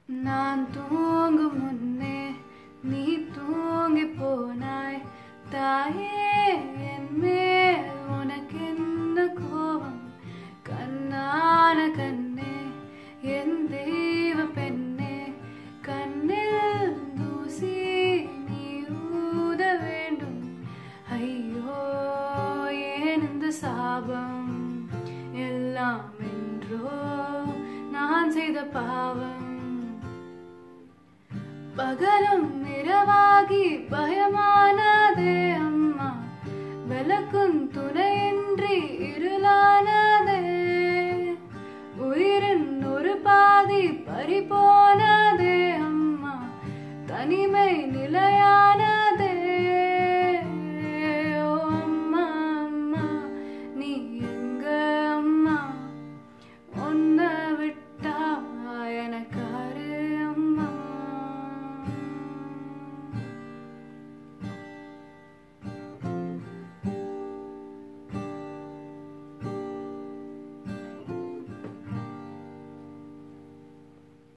நான் தூங்கும் முன்னே நீ தூங்கி போனாய் தாயே என் மேல் உனக்கு என்ன கோபம் கண்ணான கண்ணே என் தெய்வ பெண்ணே கண்ணில் தூசி நீ ஊத வேண்டும் ஐயோ ஏன் இந்த சாபம் எல்லாம் என்றோ நான் செய்த பாவம் பகலும் இரவாகி பயமானதே அம்மா விளக்கும் துணையின்றி இருளானதே உயிரின் ஒரு பாதி பறி போனதே அம்மா தனிமை நிலையான